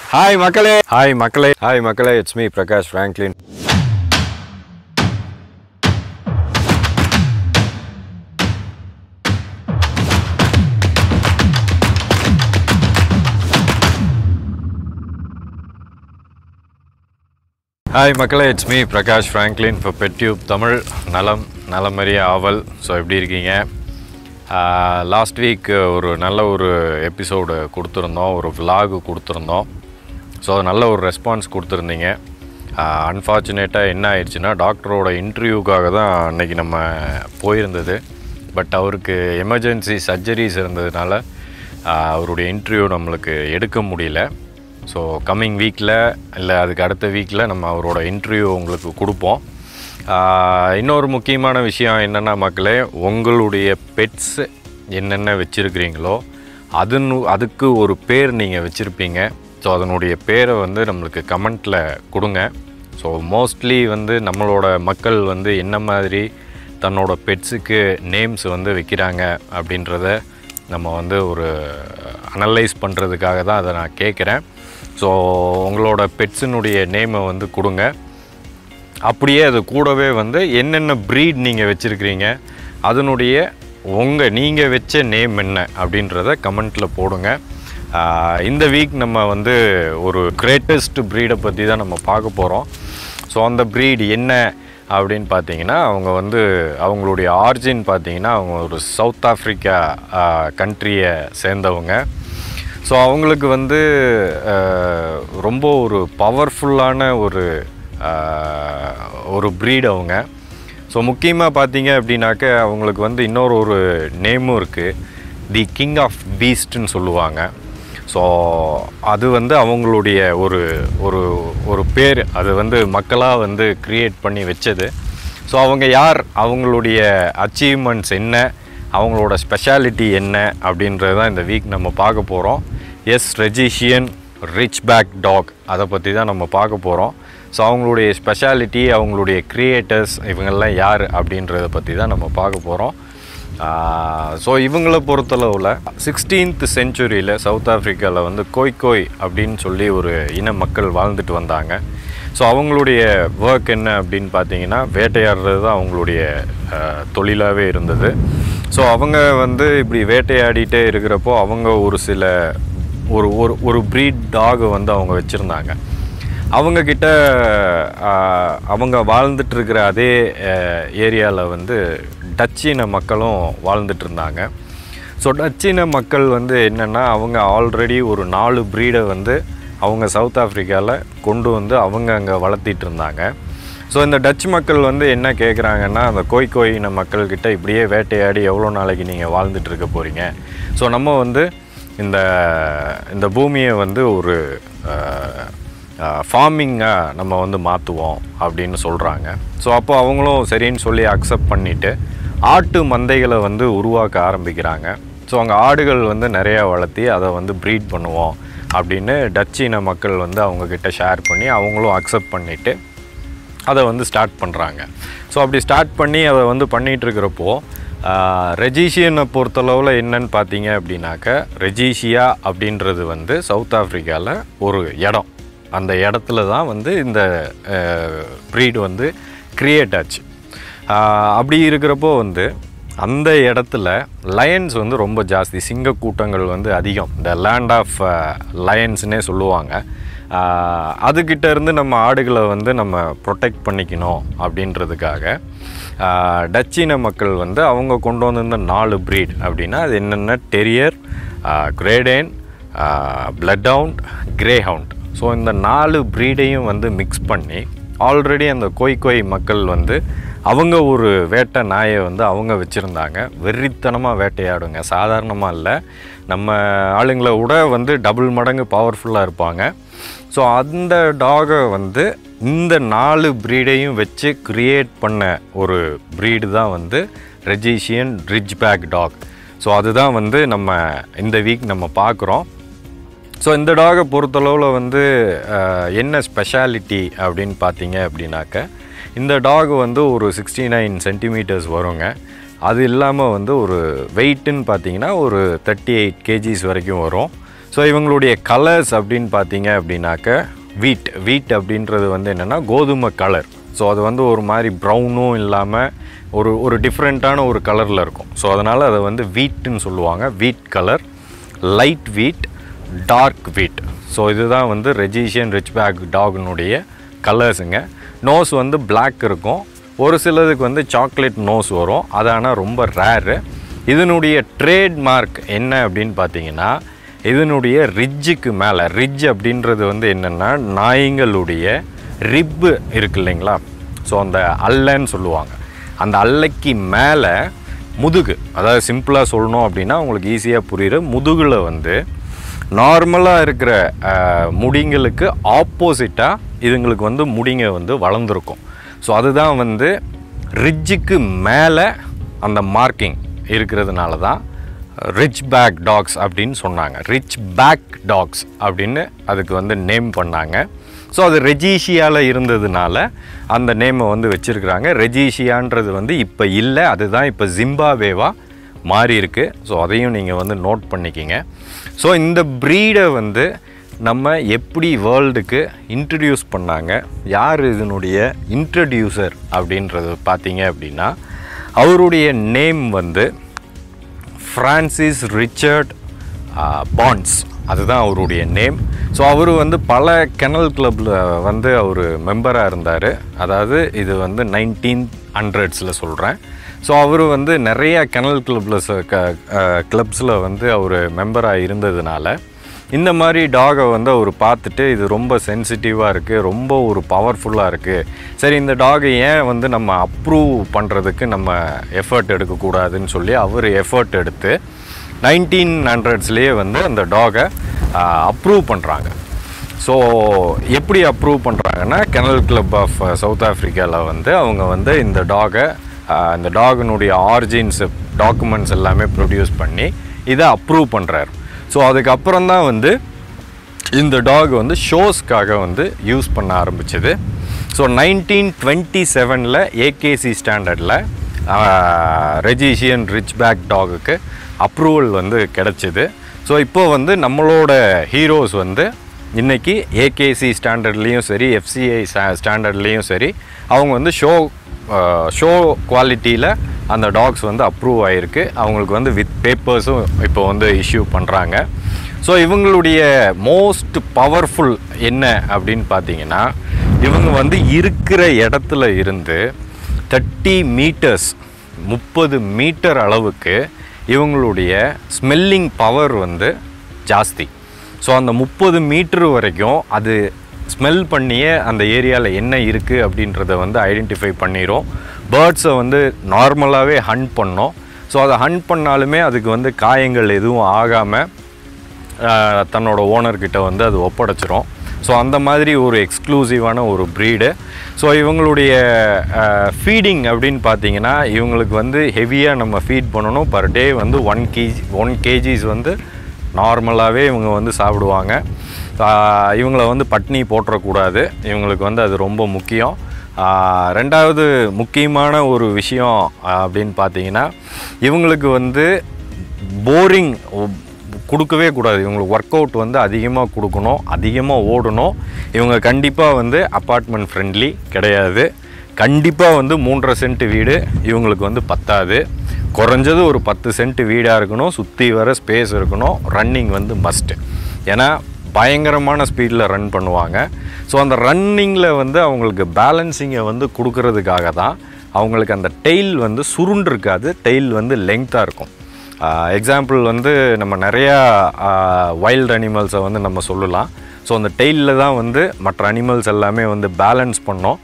hi மக்களே hi மக்களே hi மக்களே it's me Prakash Franklin hi மக்களே இட்ஸ் மீ பிரகாஷ் ஃப்ராங்க்லின் இப்போ பெட்யூப் தமிழ் நலம் நலமறிய ஆவல் ஸோ எப்படி இருக்கீங்க லாஸ்ட் வீக் ஒரு நல்ல ஒரு எபிசோடு கொடுத்துருந்தோம் ஒரு vlog கொடுத்துருந்தோம் ஸோ நல்ல ஒரு ரெஸ்பான்ஸ் கொடுத்துருந்தீங்க அன்ஃபார்ச்சுனேட்டாக என்ன ஆயிடுச்சுன்னா டாக்டரோட இன்டர்வியூக்காக தான் அன்னைக்கு நம்ம போயிருந்தது பட் அவருக்கு எமர்ஜென்சி சர்ஜரிஸ் இருந்ததுனால ஆஹ், அவருடைய இன்டர்வியூ நம்மளுக்கு எடுக்க முடியல ஸோ கம்மிங் வீக்கில் இல்லை அதுக்கு அடுத்த வீக்கில் நம்ம அவரோட இன்டர்வியூ உங்களுக்கு கொடுப்போம் ஆஹ், இன்னொரு முக்கியமான விஷயம் என்னென்னா மக்களே உங்களுடைய பெட்ஸ் என்னென்ன வச்சுருக்கிறீங்களோ அதுன்னு அதுக்கு ஒரு பேர் நீங்கள் வச்சுருப்பீங்க ஸோ அதனுடைய பேரை வந்து நம்மளுக்கு கமெண்ட்டில் கொடுங்க ஸோ மோஸ்ட்லி வந்து நம்மளோட மக்கள் வந்து என்ன மாதிரி தன்னோட பெட்ஸுக்கு நேம்ஸ் வந்து வைக்கிறாங்க அப்படின்றத நம்ம வந்து ஒரு அனலைஸ் பண்ணுறதுக்காக தான் அதை நான் கேட்குறேன் ஸோ உங்களோட பெட்ஸினுடைய நேமை வந்து கொடுங்க அப்படியே அது கூடவே வந்து என்னென்ன ப்ரீட் நீங்கள் வச்சுருக்கிறீங்க அதனுடைய உங்கள் நீங்கள் வச்ச நேம் என்ன அப்படின்றத கமெண்ட்டில் போடுங்க ஆஹ் இந்த வீக் நம்ம வந்து ஒரு கிரேட்டஸ்ட் ப்ரீடை பற்றி தான் நம்ம பார்க்க போகிறோம் ஸோ அந்த ப்ரீட் என்ன அப்படின்னு பார்த்தீங்கன்னா அவங்க வந்து அவங்களுடைய ஆரிஜின் பார்த்தீங்கன்னா அவங்க ஒரு சவுத் ஆஃப்ரிக்கா கண்ட்ரியை சேர்ந்தவங்க ஸோ அவங்களுக்கு வந்து அஹ், ரொம்ப ஒரு பவர்ஃபுல்லான ஒரு அஹ், ஒரு ப்ரீட் அவங்க ஸோ முக்கியமாக பார்த்தீங்க அப்படின்னாக்க அவங்களுக்கு வந்து இன்னொரு ஒரு நேமும் இருக்குது தி கிங் ஆஃப் பீஸ்ட்னு சொல்லுவாங்க ஸோ அது வந்து அவங்களுடைய ஒரு ஒரு ஒரு பேர் அது வந்து மக்களாக வந்து க்ரியேட் பண்ணி வச்சது ஸோ அவங்க யார் அவங்களுடைய அச்சீவ்மெண்ட்ஸ் என்ன அவங்களோட ஸ்பெஷாலிட்டி என்ன அப்படின்றது தான் இந்த வீக் நம்ம பார்க்க போகிறோம் எஸ் ரெஜிஷியன் ரிச் பேக் டாக் அதை பற்றி தான் நம்ம பார்க்க போகிறோம் ஸோ அவங்களுடைய ஸ்பெஷாலிட்டி அவங்களுடைய க்ரியேட்டர்ஸ் இவங்கெல்லாம் யார் அப்படின்றத பற்றி தான் நம்ம பார்க்க போகிறோம் ஸோ இவங்களை பொறுத்தளவில் சிக்ஸ்டீன்த் செஞ்சுரியில் சவுத் ஆஃப்ரிக்காவில் வந்து கோய் கோய் அப்படின்னு சொல்லி ஒரு இன மக்கள் வாழ்ந்துட்டு வந்தாங்க ஸோ அவங்களுடைய ஒர்க் என்ன அப்படின்னு பார்த்தீங்கன்னா வேட்டையாடுறது தான் அவங்களுடைய தொழிலாகவே இருந்தது ஸோ அவங்க வந்து இப்படி வேட்டையாடிட்டே இருக்கிறப்போ அவங்க ஒரு சில ஒரு ஒரு ஒரு ப்ரீட் டாகை வந்து அவங்க வச்சுருந்தாங்க அவங்கக்கிட்ட அவங்க வாழ்ந்துட்டு இருக்கிற அதே ஏரியாவில் வந்து டச்சின மக்களும் வாழ்ந்துட்டு இருந்தாங்க ஸோ டச்சின மக்கள் வந்து என்னென்னா அவங்க ஆல்ரெடி ஒரு நாலு ப்ரீடை வந்து அவங்க சவுத் ஆஃப்ரிக்காவில் கொண்டு வந்து அவங்க அங்கே வளர்த்திட்டு இருந்தாங்க ஸோ இந்த டச் மக்கள் வந்து என்ன கேட்குறாங்கன்னா அந்த கோய் கோயின மக்கள்கிட்ட இப்படியே வேட்டையாடி எவ்வளோ நாளைக்கு நீங்கள் வாழ்ந்துட்டு இருக்க போகிறீங்க ஸோ நம்ம வந்து இந்த இந்த பூமியை வந்து ஒரு ஃபார்மிங்காக நம்ம வந்து மாற்றுவோம் அப்படின்னு சொல்கிறாங்க ஸோ அப்போ அவங்களும் சரின்னு சொல்லி அக்செப்ட் பண்ணிவிட்டு ஆட்டு மந்தைகளை வந்து உருவாக்க ஆரம்பிக்கிறாங்க ஸோ அங்கே ஆடுகள் வந்து நிறையா வளர்த்தி அதை வந்து ப்ரீட் பண்ணுவோம் அப்படின்னு டச்சின மக்கள் வந்து அவங்கக்கிட்ட ஷேர் பண்ணி அவங்களும் அக்செப்ட் பண்ணிவிட்டு அதை வந்து ஸ்டார்ட் பண்ணுறாங்க ஸோ அப்படி ஸ்டார்ட் பண்ணி அதை வந்து பண்ணிகிட்டு இருக்கிறப்போ ரெஜிஷியனை பொறுத்தளவில் என்னன்னு பார்த்தீங்க அப்படின்னாக்க ரெஜிஷியா அப்படின்றது வந்து சவுத் ஆஃப்ரிக்காவில் ஒரு இடம் அந்த இடத்துல தான் வந்து இந்த ப்ரீட் வந்து க்ரியேட் ஆச்சு ஆஹ் அப்படி இருக்கிறப்போ வந்து அந்த இடத்துல லயன்ஸ் வந்து ரொம்ப ஜாஸ்தி சிங்க கூட்டங்கள் வந்து அதிகம் இந்த லேண்ட் ஆஃப் லயன்ஸ்னே சொல்லுவாங்க ஆஹ் அதுகிட்ட இருந்து நம்ம ஆடுகளை வந்து நம்ம ப்ரொடெக்ட் பண்ணிக்கணும் அப்படின்றதுக்காக ஆஹ் டச்சின மக்கள் வந்து அவங்க கொண்டு வந்திருந்த நாலு ப்ரீட் அப்படின்னா அது என்னென்ன terrier Great Dane bloodhound greyhound so இந்த நாலு ப்ரீடையும் வந்து மிக்ஸ் பண்ணி ஆல்ரெடி அந்த கோய் கோய் மக்கள் வந்து அவங்க ஒரு வேட்டை நாயை வந்து அவங்க வச்சுருந்தாங்க வெறித்தனமாக வேட்டையாடுங்க சாதாரணமாக இல்லை நம்ம ஆளுங்களை விட வந்து டபுள் மடங்கு பவர்ஃபுல்லாக இருப்பாங்க ஸோ அந்த டாகை வந்து இந்த நாலு ப்ரீடையும் வச்சு க்ரியேட் பண்ண ஒரு ப்ரீடு தான் வந்து Rhodesian rich back dog so அதுதான் வந்து நம்ம இந்த வீக் நம்ம பார்க்குறோம் ஸோ இந்த டாகை பொறுத்தளவில் வந்து அஹ், என்ன ஸ்பெஷாலிட்டி அப்படின்னு பார்த்தீங்க அப்படின்னாக்க இந்த டாக் வந்து ஒரு சிக்ஸ்டி நைன் சென்டிமீட்டர்ஸ் வருங்க அது இல்லாமல் வந்து ஒரு வெயிட்டுன்னு பார்த்தீங்கன்னா ஒரு தேர்ட்டி எயிட் கேஜிஸ் வரைக்கும் வரும் ஸோ ஸோ இவங்களுடைய கலர்ஸ் அப்படின்னு பார்த்தீங்க அப்படின்னாக்க வீட் வீட் அப்படின்றது வந்து என்னென்னா கோதுமை கலர் ஸோ அது வந்து ஒரு மாதிரி ப்ரௌனும் இல்லாமல் ஒரு ஒரு டிஃப்ரெண்ட்டான ஒரு கலரில் இருக்கும் ஸோ அதனால் அதை வந்து வீட்டுன்னு சொல்லுவாங்க wheat colour light wheat dark wheat so இதுதான் வந்து ரெஜிஷியன் ரிச் பேக் டாக்னுடைய கலர்ஸுங்க நோஸ் வந்து Black இருக்கும் ஒரு சிலதுக்கு வந்து சாக்லேட் நோஸ் வரும் அது ஆனால் ரொம்ப ரேரு இதனுடைய ட்ரேட்மார்க் என்ன அப்படின்னு பார்த்தீங்கன்னா இதனுடைய ரிட்ஜுக்கு மேலே ரிட்ஜ் அப்படின்றது வந்து என்னென்னா நாய்ங்களுடைய ரிப்பு இருக்கு இல்லைங்களா ஸோ அந்த அல்லன்னு சொல்லுவாங்க அந்த அல்லைக்கு மேலே முதுகு அதாவது சிம்பிளாக சொல்லணும் அப்படின்னா உங்களுக்கு ஈஸியாக புரியுற முதுகில் வந்து நார்மலாக இருக்கிற அஹ், முடிங்களுக்கு ஆப்போசிட்டாக இதுங்களுக்கு வந்து முடிங்க வந்து வளர்ந்துருக்கும் ஸோ அதுதான் வந்து ரிட்ஜுக்கு மேலே அந்த மார்க்கிங் இருக்கிறதுனால தான் ரிச் பேக் டாக்ஸ் அப்படின்னு சொன்னாங்க ரிச் பேக் டாக்ஸ் அப்படின்னு அதுக்கு வந்து நேம் பண்ணாங்க ஸோ அது ரெஜீஷியாவில் இருந்ததுனால அந்த நேமை வந்து வச்சுருக்குறாங்க ரெஜீஷியான்றது வந்து இப்போ இல்லை அதுதான் இப்போ ஜிம்பாவேவா மாறி இருக்கு ஸோ அதையும் நீங்கள் வந்து நோட் பண்ணிக்கிங்க ஸோ இந்த ப்ரீடை வந்து நம்ம எப்படி வேர்ல்டுக்கு இன்ட்ரடியூஸ் பண்ணாங்க யார் இதனுடைய இன்ட்ரடியூசர் அப்படின்றது பார்த்தீங்க அப்படின்னா அவருடைய நேம் வந்து ஃப்ரான்சிஸ் ரிச்சர்ட் பாண்ட்ஸ் அதுதான் அவருடைய நேம் ஸோ அவர் வந்து பல கெனல் கிளப்பில் வந்து அவர் மெம்பராக இருந்தார் அதாவது இது வந்து நைன்டீன் ஹண்ட்ரட்ஸில் சொல்கிறேன் ஸோ அவர் வந்து நிறைய கெனல் கிளப்பில் கிளப்ஸில் வந்து அவர் மெம்பராக இருந்ததுனால இந்த மாதிரி டாகை வந்து அவர் பார்த்துட்டு இது ரொம்ப சென்சிட்டிவாக இருக்குது ரொம்ப ஒரு பவர்ஃபுல்லாக இருக்குது சரி இந்த டாகை ஏன் வந்து நம்ம அப்ரூவ் பண்ணுறதுக்கு நம்ம எஃபர்ட் எடுக்கக்கூடாதுன்னு சொல்லி அவர் எஃபர்ட் எடுத்து நைன்டீன் ஹண்ட்ரட்ஸ்லேயே வந்து அந்த டாகை அப்ரூவ் பண்ணுறாங்க ஸோ எப்படி அப்ரூவ் பண்ணுறாங்கன்னா கெனல் கிளப் ஆஃப் சவுத் ஆஃப்ரிக்காவில் வந்து அவங்க வந்து இந்த டாகை இந்த டாகினுடைய ஆரிஜின்ஸ் டாக்குமெண்ட்ஸ் எல்லாமே ப்ரொடியூஸ் பண்ணி இதை அப்ரூவ் பண்ணுறாரு ஸோ அதுக்கப்புறம் தான் வந்து இந்த டாக் வந்து ஷோஸ்க்காக வந்து யூஸ் பண்ண ஆரம்பிச்சது ஸோ நைன்டீன் டுவெண்ட்டி செவனில் ஏகேசி ஸ்டாண்டர்டில் ரெஜிஷியன் ரிச் பேக் டாகுக்கு அப்ரூவல் வந்து கிடச்சிது ஸோ இப்போ வந்து நம்மளோட ஹீரோஸ் வந்து இன்றைக்கி ஏகேசி ஸ்டாண்டர்ட்லேயும் சரி எஃப்சிஐ ஸ்டாண்டர்ட்லேயும் சரி அவங்க வந்து ஷோ ஷோ குவாலிட்டியில் அந்த டாக்ஸ் வந்து அப்ரூவ் ஆகிருக்கு அவங்களுக்கு வந்து வித் பேப்பர்ஸும் இப்போ வந்து இஷ்யூ பண்ணுறாங்க ஸோ இவங்களுடைய மோஸ்ட் பவர்ஃபுல் என்ன அப்படின்னு பார்த்தீங்கன்னா இவங்க வந்து இருக்கிற இடத்துல இருந்து தேர்ட்டி மீட்டர்ஸ் முப்பது மீட்டர் அளவுக்கு இவங்களுடைய ஸ்மெல்லிங் பவர் வந்து ஜாஸ்தி ஸோ அந்த முப்பது மீட்டர் வரைக்கும் அது ஸ்மெல் பண்ணியே அந்த ஏரியாவில் என்ன இருக்குது அப்படின்றத வந்து ஐடென்டிஃபை பண்ணிடும் பேர்ட்ஸை வந்து நார்மலாகவே ஹண்ட் பண்ணோம் ஸோ அதை ஹண்ட் பண்ணாலுமே அதுக்கு வந்து காயங்கள் எதுவும் ஆகாமல் தன்னோட ஓனர்கிட்ட வந்து அது ஒப்படைச்சிரும் ஸோ அந்த மாதிரி ஒரு எக்ஸ்க்ளூசிவான ஒரு ப்ரீடு ஸோ இவங்களுடைய ஃபீடிங் அப்படின்னு பார்த்தீங்கன்னா இவங்களுக்கு வந்து ஹெவியாக நம்ம ஃபீட் பண்ணணும் பர் டே வந்து ஒன் கேஜி ஒன் கேஜிஸ் வந்து நார்மலாகவே இவங்க வந்து சாப்பிடுவாங்க ஆஹ் இவங்கள வந்து பட்னி போட்டுறக்கூடாது இவங்களுக்கு வந்து அது ரொம்ப முக்கியம் ஆஹ் ரெண்டாவது முக்கியமான ஒரு விஷயம் ஆஹ் அப்படின்னு பார்த்தீங்கன்னா இவங்களுக்கு வந்து போரிங் கொடுக்கவே கூடாது இவங்களுக்கு ஒர்க் அவுட் வந்து அதிகமாக கொடுக்கணும் அதிகமாக ஓடணும் இவங்க கண்டிப்பாக வந்து அப்பார்ட்மெண்ட் ஃப்ரெண்ட்லி கிடையாது கண்டிப்பாக வந்து மூன்றரை சென்ட் வீடு இவங்களுக்கு வந்து பத்தாது குறைஞ்சது ஒரு பத்து சென்ட் வீடாக இருக்கணும் சுற்றி வர ஸ்பேஸ் இருக்கணும் ரன்னிங் வந்து மஸ்ட்டு ஏன்னா பயங்கரமான ஸ்பீடில் ரன் பண்ணுவாங்க ஸோ அந்த ரன்னிங்கில் வந்து அவங்களுக்கு பேலன்சிங்கை வந்து கொடுக்கறதுக்காக தான் அவங்களுக்கு அந்த டெய்ல் வந்து சுருண்டு இருக்காது டெய்ல் வந்து லெங்க்த்தாக இருக்கும் எக்ஸாம்பிள் வந்து நம்ம நிறையா வைல்டு அனிமல்ஸை வந்து நம்ம சொல்லலாம் ஸோ அந்த டெய்லில் தான் வந்து மற்ற அனிமல்ஸ் எல்லாமே வந்து பேலன்ஸ் பண்ணோம்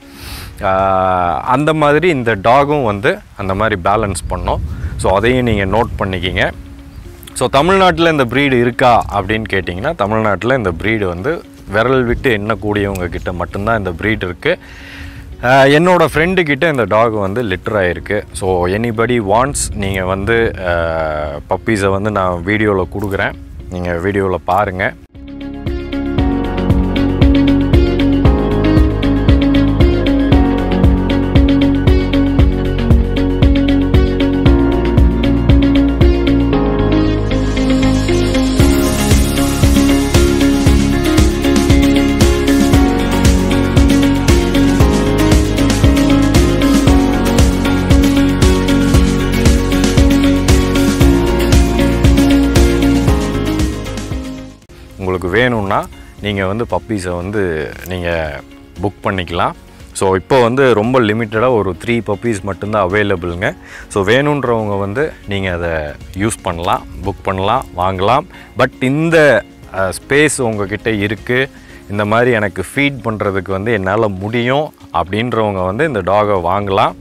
ஆஹ் அந்த மாதிரி இந்த டாகும் வந்து அந்த மாதிரி பேலன்ஸ் பண்ணோம் ஸோ அதையும் நீங்கள் நோட் பண்ணிக்கிங்க ஸோ தமிழ்நாட்டில் இந்த ப்ரீடு இருக்கா அப்படின்னு கேட்டிங்கன்னா தமிழ்நாட்டில் இந்த ப்ரீடு வந்து விரல் விட்டு எண்ணக்கூடியவங்க கிட்ட மட்டும்தான் இந்த ப்ரீட் இருக்குது என்னோடய ஃப்ரெண்டு கிட்ட இந்த டாக் வந்து லிட்டர் ஆகிருக்கு ஸோ எனிபடி வாண்ட்ஸ் நீங்கள் வந்து பப்பீஸை வந்து நான் வீடியோவில் கொடுக்குறேன் நீங்கள் வீடியோவில் பாருங்கள் நீங்கள் வந்து பப்பீஸை வந்து நீங்கள் புக் பண்ணிக்கலாம் ஸோ இப்போ வந்து ரொம்ப லிமிட்டடாக ஒரு த்ரீ பப்பீஸ் மட்டும்தான் அவைலபிளுங்க ஸோ வேணுன்றவங்க வந்து நீங்கள் அதை யூஸ் பண்ணலாம் புக் பண்ணலாம் வாங்கலாம் பட் இந்த ஸ்பேஸ் உங்ககிட்ட இருக்குது இந்த மாதிரி எனக்கு ஃபீட் பண்ணுறதுக்கு வந்து என்னால் முடியும் அப்படின்றவங்க வந்து இந்த டாகை வாங்கலாம்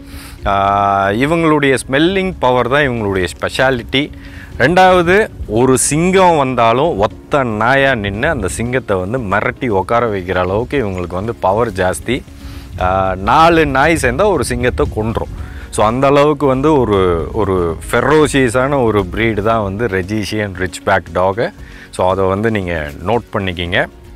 ஆஹ் இவங்களுடைய ஸ்மெல்லிங் பவர் தான் இவங்களுடைய ஸ்பெஷாலிட்டி ரெண்டாவது ஒரு சிங்கம் வந்தாலும் ஒத்த நாயாக நின்று அந்த சிங்கத்தை வந்து மிரட்டி உட்கார வைக்கிற அளவுக்கு இவங்களுக்கு வந்து பவர் ஜாஸ்தி ஆஹ் நாலு நாய் சேர்ந்தால் ஒரு சிங்கத்தை கொன்றும் ஸோ அந்த அளவுக்கு வந்து ஒரு ஒரு ஃபெரோசியஸான ஒரு ப்ரீடு தான் வந்து Rhodesian Ridgeback dog so அதை வந்து நீங்கள் நோட் பண்ணிக்கிங்க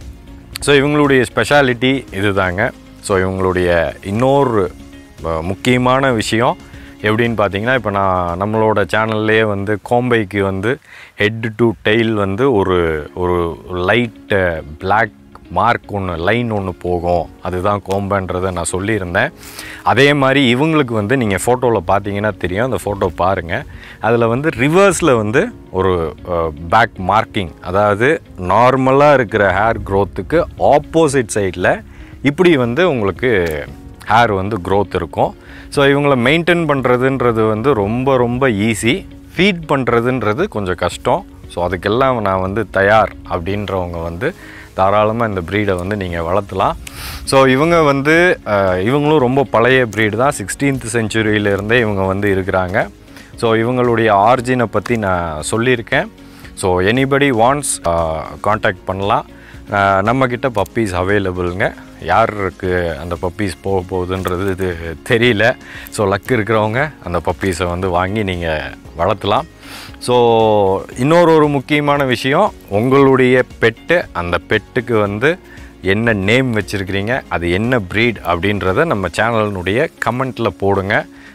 ஸோ இவங்களுடைய ஸ்பெஷாலிட்டி இதுதாங்க ஸோ இவங்களுடைய இன்னொரு அஹ், முக்கியமான விஷயம் எப்படின்னு பார்த்தீங்கன்னா இப்போ நான் நம்மளோட சேனல்லே வந்து கோம்பைக்கு வந்து ஹெட் டு டெயில் வந்து ஒரு ஒரு லைட் பிளாக் மார்க் ஒன்று லைன் ஒன்று போகும் அதுதான் கோம்பன்றதை நான் சொல்லியிருந்தேன் அதே மாதிரி இவங்களுக்கு வந்து நீங்கள் ஃபோட்டோவில் பார்த்தீங்கன்னா தெரியும் அந்த ஃபோட்டோ பாருங்கள் அதில் வந்து ரிவர்ஸில் வந்து ஒரு பேக் மார்க்கிங் அதாவது நார்மலாக இருக்கிற ஹேர் க்ரோத்துக்கு ஆப்போசிட் சைடில் இப்படி வந்து உங்களுக்கு ஹேர் வந்து growth இருக்கும் ஸோ இவங்களை மெயின்டைன் பண்ணுறதுன்றது வந்து ரொம்ப ரொம்ப ஈஸி ஃபீட் பண்ணுறதுன்றது கொஞ்சம் கஷ்டம் ஸோ அதுக்கெல்லாம் நான் வந்து தயார் அப்படின்றவங்க வந்து தாராளமாக இந்த ப்ரீடை வந்து நீங்கள் வளர்த்தலாம் ஸோ இவங்க வந்து அஹ், இவங்களும் ரொம்ப பழைய ப்ரீடு தான் சிக்ஸ்டீன்த் செஞ்சுரியிலேருந்தே இவங்க வந்து இருக்கிறாங்க ஸோ இவங்களுடைய ஆர்ஜினை பற்றி நான் சொல்லியிருக்கேன் ஸோ எனிபடி வாண்ட்ஸ் காண்டாக்ட் பண்ணலாம் அஹ், நம்மக்கிட்ட பப்பீஸ் அவைலபிளுங்க யாருக்கு அந்த பப்பீஸ் போக போகுதுன்றது இது தெரியல ஸோ லக் இருக்கிறவங்க அந்த பப்பீஸை வந்து வாங்கி நீங்கள் வளர்த்தலாம் ஸோ இன்னொரு ஒரு முக்கியமான விஷயம் உங்களுடைய பெட்டு அந்த பெட்டுக்கு வந்து என்ன நேம் வச்சுருக்கிறீங்க அது என்ன ப்ரீட் அப்படின்றத நம்ம சேனலினுடைய கமெண்ட்டில் போடுங்க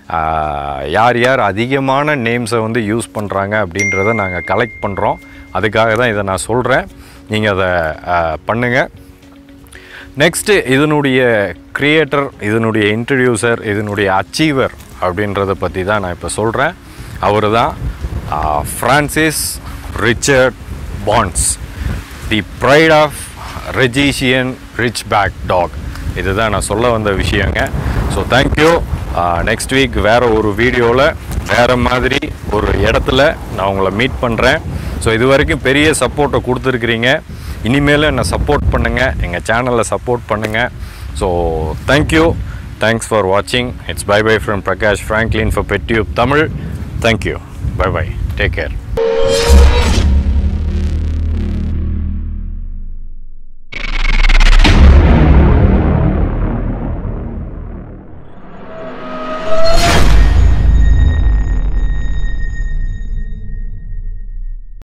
ஆஹ் யார் யார் அதிகமான நேம்ஸை வந்து யூஸ் பண்ணுறாங்க அப்படின்றத நாங்கள் கலெக்ட் பண்ணுறோம் அதுக்காக தான் இதை நான் சொல்கிறேன் நீங்கள் அதை பண்ணுங்கள் நெக்ஸ்ட்டு இதனுடைய கிரியேட்டர் இதனுடைய இன்ட்ரடியூசர் இதனுடைய அச்சீவர் அப்படின்றத பற்றி தான் நான் இப்போ சொல்கிறேன் அவர் தான் Francis Richard Barnes the pride of Rhodesian rich back dog இதுதான் நான் சொல்ல வந்த விஷயங்க ஸோ தேங்க்யூ நெக்ஸ்ட் வீக் வேறு ஒரு வீடியோவில் வேறு மாதிரி ஒரு இடத்துல நான் உங்களை மீட் பண்ணுறேன் ஸோ இது வரைக்கும் பெரிய சப்போர்ட்டை கொடுத்துருக்குறீங்க இனிமேலும் என்னை சப்போர்ட் பண்ணுங்கள் எங்கள் சேனலை சப்போர்ட் பண்ணுங்கள் ஸோ தேங்க்யூ தேங்க்ஸ் ஃபார் வாட்சிங் it's bye bye from Prakash Franklin for PetTube Tamil thank you bye bye take care